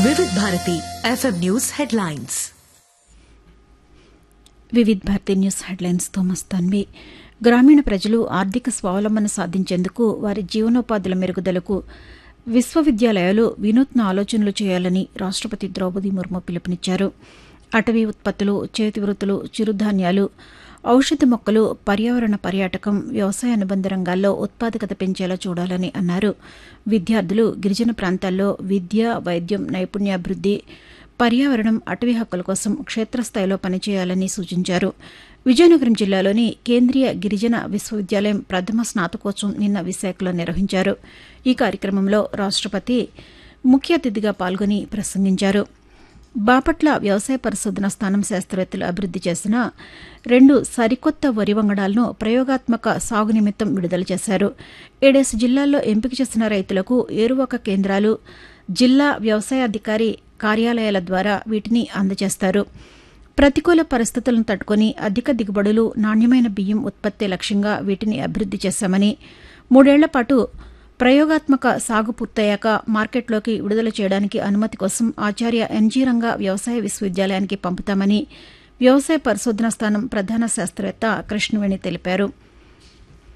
వివిధ Bharati FM news headlines Vividh Bharati news హెడ్లైన్స్తో మస్తాన్వి గ్రామీణ ప్రజలు ఆర్థిక స్వావలంబన సాధించేందుకు వారి జీవనోపాధుల మెరుగుదలకు విశ్వవిద్యాలయాలు వినూత్న ఆలోచనలు చేయాలని రాష్టపతి ద్రౌపది ముర్ము పిలుపునిచ్చారు అటవీ ఉత్పత్తులు చేతి వృత్తులు చిరుధాన్యాలు ఔషధ మొక్కలు పర్యావరణ పర్యాటకం వ్యవసాయ అనుబంధ రంగాల్లో ఉత్పాదకత పెంచేలా చూడాలని అన్నారు విద్యార్థులు గిరిజన ప్రాంతాల్లో విద్య వైద్యం నైపుణ్యాభివృద్ది పర్యావరణం అటవీ హక్కుల కోసం క్షేత్రస్థాయిలో పనిచేయాలని సూచించారు విజయనగరం జిల్లాలోని కేంద్రీయ గిరిజన విశ్వవిద్యాలయం ప్రథమ స్నాతకోత్సవం నిన్న విశాఖలో నిర్వహించారు ఈ కార్యక్రమంలో రాష్టపతి ముఖ్య అతిథిగా పాల్గొని ప్రసంగించారు బాపట్ల వ్యవసాయ పరిశోధన స్థానం శాస్త్రవేత్తలు అభివృద్ది చేసిన రెండు సరికొత్త వరి వంగడాలను ప్రయోగాత్మక సాగు నిమిత్తం విడుదల చేశారు ఏడేసి జిల్లాల్లో ఎంపిక చేసిన రైతులకు ఏరువాక కేంద్రాలు జిల్లా వ్యవసాయాధికారి కార్యాలయాల ద్వారా వీటిని అందజేస్తారు ప్రతికూల పరిస్థితులను తట్టుకుని అధిక దిగుబడులు నాణ్యమైన బియ్యం ఉత్పత్తి లక్ష్యంగా వీటిని అభివృద్ది చేశామని మూడేళ్ల పాటు ప్రయోగాత్మక సాగు పూర్తయ్యాక మార్కెట్లోకి విడుదల చేయడానికి అనుమతి కోసం ఆచార్య ఎన్జీ రంగా వ్యవసాయ విశ్వవిద్యాలయానికి పంపుతామని వ్యవసాయ పరిశోధనా స్థానం ప్రధాన శాస్త్రవేత్త కృష్ణవేణి తెలిపారు